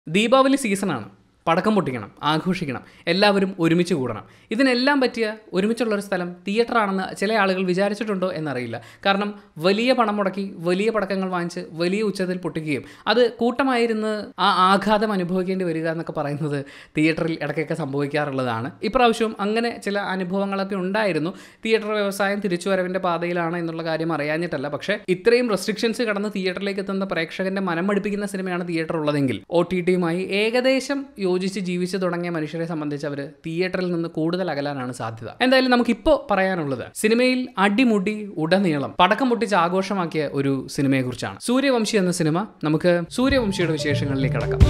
ദീപാവലി സീസണാണ് പടക്കം പൊട്ടിക്കണം ആഘോഷിക്കണം എല്ലാവരും ഒരുമിച്ച് കൂടണം ഇതിനെല്ലാം പറ്റിയ ഒരുമിച്ചുള്ളൊരു സ്ഥലം തിയേറ്ററാണെന്ന് ചില ആളുകൾ വിചാരിച്ചിട്ടുണ്ടോ എന്നറിയില്ല കാരണം വലിയ പണം മുടക്കി വലിയ പടക്കങ്ങൾ വാങ്ങിച്ച് വലിയ ഉച്ചത്തിൽ പൊട്ടിക്കുകയും അത് കൂട്ടമായിരുന്ന് ആ ആഘാതം അനുഭവിക്കേണ്ടി വരിക എന്നൊക്കെ പറയുന്നത് തിയേറ്ററിൽ ഇടയ്ക്കൊക്കെ സംഭവിക്കാറുള്ളതാണ് ഇപ്രാവശ്യവും അങ്ങനെ ചില അനുഭവങ്ങളൊക്കെ ഉണ്ടായിരുന്നു തിയേറ്റർ വ്യവസായം തിരിച്ചുവരവിൻ്റെ പാതയിലാണ് എന്നുള്ള കാര്യം അറിയാഞ്ഞിട്ടല്ല പക്ഷേ ഇത്രയും റെസ്ട്രിക്ഷൻസ് കടന്ന് തിയേറ്ററിലേക്ക് എത്തുന്ന പ്രേക്ഷകന്റെ മനം പഠിപ്പിക്കുന്ന സിനിമയാണ് തിയേറ്റർ ഉള്ളതെങ്കിൽ ഒ ടി ടിയുമായി ഏകദേശം യോജിച്ച് ജീവിച്ചു തുടങ്ങിയ മനുഷ്യരെ സംബന്ധിച്ച് അവർ തിയേറ്ററിൽ നിന്ന് കൂടുതൽ അകലാനാണ് സാധ്യത എന്തായാലും നമുക്കിപ്പോൾ പറയാനുള്ളത് സിനിമയിൽ അടിമുടി ഉടനീളം പടക്കം പൊട്ടിച്ച് ആഘോഷമാക്കിയ ഒരു സിനിമയെക്കുറിച്ചാണ് സൂര്യവംശി എന്ന സിനിമ നമുക്ക് സൂര്യവംശിയുടെ വിശേഷങ്ങളിലേക്ക് കടക്കാം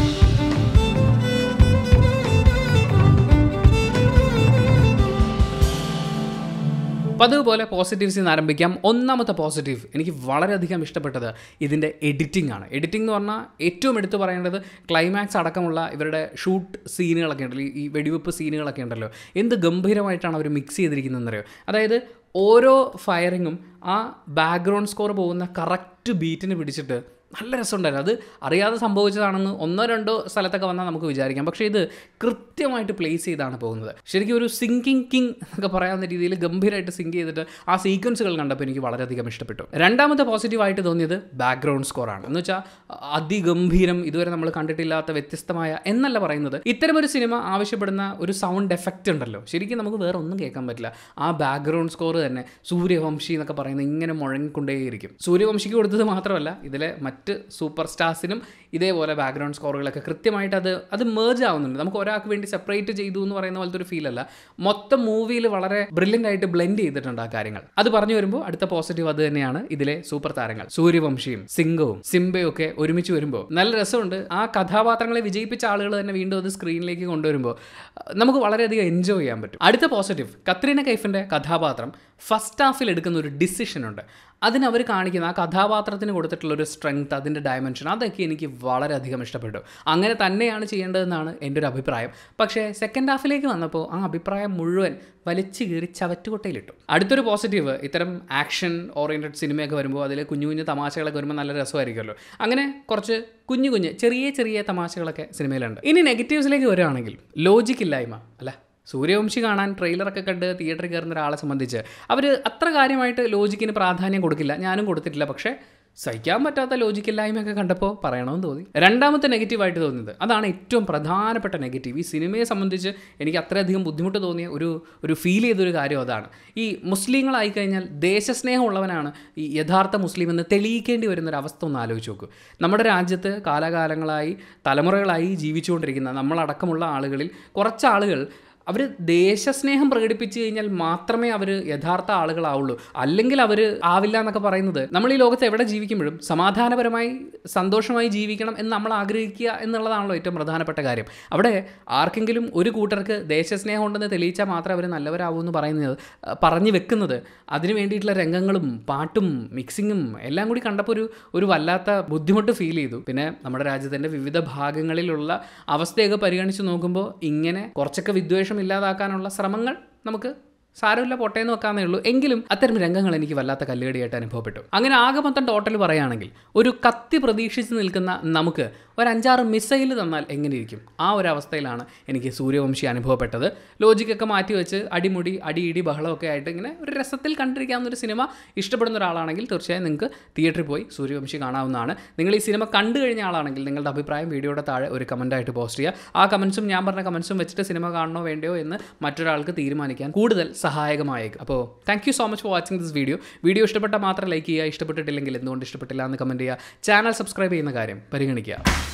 പതിവ് പോലെ പോസിറ്റീവ്സിൽ നിന്ന് ആരംഭിക്കാം ഒന്നാമത്തെ പോസിറ്റീവ് എനിക്ക് വളരെയധികം ഇഷ്ടപ്പെട്ടത് ഇതിൻ്റെ എഡിറ്റിംഗ് ആണ് എഡിറ്റിംഗ് എന്ന് പറഞ്ഞാൽ ഏറ്റവും എടുത്തു പറയേണ്ടത് ക്ലൈമാക്സ് അടക്കമുള്ള ഇവരുടെ ഷൂട്ട് സീനുകളൊക്കെ ഉണ്ടല്ലോ ഈ വെടിവെപ്പ് സീനുകളൊക്കെ ഉണ്ടല്ലോ എന്ത് ഗംഭീരമായിട്ടാണ് അവർ മിക്സ് ചെയ്തിരിക്കുന്നതെന്നറിയോ അതായത് ഓരോ ഫയറിങ്ങും ആ ബാക്ക്ഗ്രൗണ്ട് സ്കോർ പോകുന്ന കറക്റ്റ് ബീറ്റിന് പിടിച്ചിട്ട് നല്ല രസമുണ്ടായിരുന്നു അത് അറിയാതെ സംഭവിച്ചതാണെന്ന് ഒന്നോ രണ്ടോ സ്ഥലത്തൊക്കെ വന്നാൽ നമുക്ക് വിചാരിക്കാം പക്ഷേ ഇത് കൃത്യമായിട്ട് പ്ലേസ് ചെയ്താണ് പോകുന്നത് ശരിക്കും ഒരു സിങ്കിങ് കിങ് എന്നൊക്കെ പറയാവുന്ന രീതിയിൽ ഗംഭീരമായിട്ട് സിങ്ക് ചെയ്തിട്ട് ആ സീക്വൻസുകൾ കണ്ടപ്പോൾ എനിക്ക് വളരെയധികം ഇഷ്ടപ്പെട്ടു രണ്ടാമത്തെ പോസിറ്റീവായിട്ട് തോന്നിയത് ബാക്ക്ഗ്രൗണ്ട് സ്കോറാണ് എന്ന് വെച്ചാൽ അതിഗംഭീരം ഇതുവരെ നമ്മൾ കണ്ടിട്ടില്ലാത്ത വ്യത്യസ്തമായ എന്നല്ല പറയുന്നത് ഇത്തരമൊരു സിനിമ ആവശ്യപ്പെടുന്ന ഒരു സൗണ്ട് എഫക്റ്റ് ഉണ്ടല്ലോ ശരിക്കും നമുക്ക് വേറെ ഒന്നും കേൾക്കാൻ പറ്റില്ല ആ ബാക്ക്ഗ്രൗണ്ട് സ്കോർ തന്നെ സൂര്യവംശി എന്നൊക്കെ പറയുന്നത് ഇങ്ങനെ മുഴങ്ങിക്കൊണ്ടേയിരിക്കും സൂര്യവംശിക്ക് കൊടുത്തത് മാത്രമല്ല ഇതിലെ മറ്റ് സൂപ്പർ സ്റ്റാർസിനും ഇതേപോലെ ബാക്ക്ഗ്രൗണ്ട് സ്കോറുകളൊക്കെ കൃത്യമായിട്ട് അത് അത് മേർജ് ആവുന്നുണ്ട് നമുക്ക് ഒരാൾക്ക് വേണ്ടി സെപ്പറേറ്റ് ചെയ്തു എന്ന് പറയുന്ന പോലത്തെ ഒരു ഫീൽ അല്ല മൊത്തം മൂവിയിൽ വളരെ ബ്രില്യൻ്റ് ആയിട്ട് ബ്ലെൻഡ് ചെയ്തിട്ടുണ്ട് ആ കാര്യങ്ങൾ അത് പറഞ്ഞു വരുമ്പോൾ അടുത്ത പോസിറ്റീവ് അത് തന്നെയാണ് ഇതിലെ സൂപ്പർ താരങ്ങൾ സൂര്യവംശിയും സിംഗവും സിംബയും ഒക്കെ ഒരുമിച്ച് വരുമ്പോൾ നല്ല രസമുണ്ട് ആ കഥാപാത്രങ്ങളെ വിജയിപ്പിച്ച ആളുകൾ തന്നെ വീണ്ടും അത് സ്ക്രീനിലേക്ക് കൊണ്ടുവരുമ്പോൾ നമുക്ക് വളരെയധികം എൻജോയ് ചെയ്യാൻ പറ്റും അടുത്ത പോസിറ്റീവ് കത്രീന കൈഫിൻ്റെ കഥാപാത്രം ഫസ്റ്റ് ഹാഫിൽ എടുക്കുന്ന ഒരു ഡിസിഷൻ ഉണ്ട് അതിന് അവർ കാണിക്കുന്ന ആ കഥാപാത്രത്തിന് കൊടുത്തിട്ടുള്ള ഒരു സ്ട്രെങ്ത് അതിൻ്റെ ഡയമെൻഷൻ അതൊക്കെ എനിക്ക് വളരെയധികം ഇഷ്ടപ്പെട്ടു അങ്ങനെ തന്നെയാണ് ചെയ്യേണ്ടതെന്നാണ് എൻ്റെ ഒരു അഭിപ്രായം പക്ഷേ സെക്കൻഡ് ഹാഫിലേക്ക് വന്നപ്പോൾ ആ അഭിപ്രായം മുഴുവൻ വലിച്ചു കീറി ചവറ്റുകൊട്ടയിലിട്ടു അടുത്തൊരു പോസിറ്റീവ് ഇത്തരം ആക്ഷൻ ഓറിയൻറ്റഡ് സിനിമയൊക്കെ വരുമ്പോൾ അതിൽ കുഞ്ഞു കുഞ്ഞു തമാശകളൊക്കെ വരുമ്പോൾ നല്ല രസമായിരിക്കുമല്ലോ അങ്ങനെ കുറച്ച് കുഞ്ഞു കുഞ്ഞ് ചെറിയ ചെറിയ തമാശകളൊക്കെ സിനിമയിലുണ്ട് ഇനി നെഗറ്റീവ്സിലേക്ക് വരികയാണെങ്കിൽ ലോജിക് ഇല്ലായ്മ അല്ല സൂര്യവംശി കാണാൻ ട്രെയിലറൊക്കെ കണ്ട് തിയേറ്ററിൽ കയറുന്ന ഒരാളെ സംബന്ധിച്ച് അവർ അത്ര കാര്യമായിട്ട് ലോജിക്കിന് പ്രാധാന്യം കൊടുക്കില്ല ഞാനും കൊടുത്തിട്ടില്ല പക്ഷേ സഹിക്കാൻ പറ്റാത്ത ലോജിക്കില്ലായ്മയൊക്കെ കണ്ടപ്പോൾ പറയണമെന്ന് തോന്നി രണ്ടാമത്തെ നെഗറ്റീവായിട്ട് തോന്നിയത് അതാണ് ഏറ്റവും പ്രധാനപ്പെട്ട നെഗറ്റീവ് ഈ സിനിമയെ സംബന്ധിച്ച് എനിക്ക് അത്രയധികം ബുദ്ധിമുട്ട് തോന്നിയ ഒരു ഒരു ഫീൽ ചെയ്തൊരു കാര്യം അതാണ് ഈ മുസ്ലിങ്ങളായി കഴിഞ്ഞാൽ ദേശസ്നേഹം ഉള്ളവനാണ് ഈ യഥാർത്ഥ മുസ്ലിം എന്ന് തെളിയിക്കേണ്ടി വരുന്ന ഒരു അവസ്ഥ ഒന്ന് ആലോചിച്ച് നോക്കൂ നമ്മുടെ രാജ്യത്ത് കാലാകാലങ്ങളായി തലമുറകളായി ജീവിച്ചുകൊണ്ടിരിക്കുന്ന നമ്മളടക്കമുള്ള ആളുകളിൽ കുറച്ച് ആളുകൾ അവർ ദേശസ്നേഹം പ്രകടിപ്പിച്ചു കഴിഞ്ഞാൽ മാത്രമേ അവർ യഥാർത്ഥ ആളുകളാവുള്ളൂ അല്ലെങ്കിൽ അവർ ആവില്ല എന്നൊക്കെ പറയുന്നത് നമ്മൾ ഈ ലോകത്ത് എവിടെ ജീവിക്കുമ്പോഴും സമാധാനപരമായി സന്തോഷമായി ജീവിക്കണം എന്ന് നമ്മൾ ആഗ്രഹിക്കുക എന്നുള്ളതാണല്ലോ ഏറ്റവും പ്രധാനപ്പെട്ട കാര്യം അവിടെ ആർക്കെങ്കിലും ഒരു കൂട്ടർക്ക് ദേശസ്നേഹം ഉണ്ടെന്ന് തെളിയിച്ചാൽ മാത്രമേ അവർ നല്ലവരാവൂ എന്ന് പറയുന്നത് പറഞ്ഞു വെക്കുന്നത് അതിന് വേണ്ടിയിട്ടുള്ള രംഗങ്ങളും പാട്ടും മിക്സിങ്ങും എല്ലാം കൂടി കണ്ടപ്പോൾ ഒരു ഒരു വല്ലാത്ത ബുദ്ധിമുട്ട് ഫീൽ ചെയ്തു പിന്നെ നമ്മുടെ രാജ്യത്തിൻ്റെ വിവിധ ഭാഗങ്ങളിലുള്ള അവസ്ഥയൊക്കെ പരിഗണിച്ച് നോക്കുമ്പോൾ ഇങ്ങനെ കുറച്ചൊക്കെ വിദ്വേഷം ഇല്ലാതാക്കാനുള്ള ശ്രമങ്ങൾ നമുക്ക് സാരമില്ല പൊട്ടേന്ന് വെക്കാന്നേ ഉള്ളൂ എങ്കിലും അത്തരം രംഗങ്ങൾ എനിക്ക് വല്ലാത്ത കല്ലുകടിയായിട്ട് അനുഭവപ്പെട്ടു അങ്ങനെ ആകെ മൊത്തം ടോട്ടൽ പറയുകയാണെങ്കിൽ ഒരു കത്തി പ്രതീക്ഷിച്ച് നിൽക്കുന്ന നമുക്ക് ഒരു അഞ്ചാറ് മിസൈൽ തന്നാൽ എങ്ങനെ ഇരിക്കും ആ ഒരു അവസ്ഥയിലാണ് എനിക്ക് സൂര്യവംശി അനുഭവപ്പെട്ടത് ലോജിക്കൊക്കെ മാറ്റി വെച്ച് അടിമുടി അടിയിടി ബഹളമൊക്കെ ആയിട്ട് ഇങ്ങനെ ഒരു രസത്തിൽ കണ്ടിരിക്കാവുന്ന ഒരു സിനിമ ഇഷ്ടപ്പെടുന്ന ഒരാളാണെങ്കിൽ തീർച്ചയായും നിങ്ങൾക്ക് തിയേറ്ററിൽ പോയി സൂര്യവംശി കാണാവുന്നതാണ് നിങ്ങൾ ഈ സിനിമ കണ്ടു കഴിഞ്ഞ ആളാണെങ്കിൽ നിങ്ങളുടെ അഭിപ്രായം വീഡിയോയുടെ താഴെ ഒരു കമൻറ്റായിട്ട് പോസ്റ്റ് ചെയ്യുക ആ കമൻസും ഞാൻ പറഞ്ഞ കമൻസും വെച്ചിട്ട് സിനിമ കാണണോ വേണ്ടയോ എന്ന് മറ്റൊരാൾക്ക് തീരുമാനിക്കാൻ കൂടുതൽ സഹായകമായേക്കും അപ്പോൾ thank you so much for watching this video video ഇഷ്ടപ്പെട്ടാൽ മാത്രം ലൈക്ക് ചെയ്യുക ഇഷ്ടപ്പെട്ടിട്ടില്ലെങ്കിൽ എന്തുകൊണ്ട് ഇഷ്ടപ്പെട്ടില്ല എന്ന് കമൻറ്റ് ചെയ്യുക ചാനൽ സബ്സ്ക്രൈബ് ചെയ്യുന്ന കാര്യം പരിഗണിക്കുക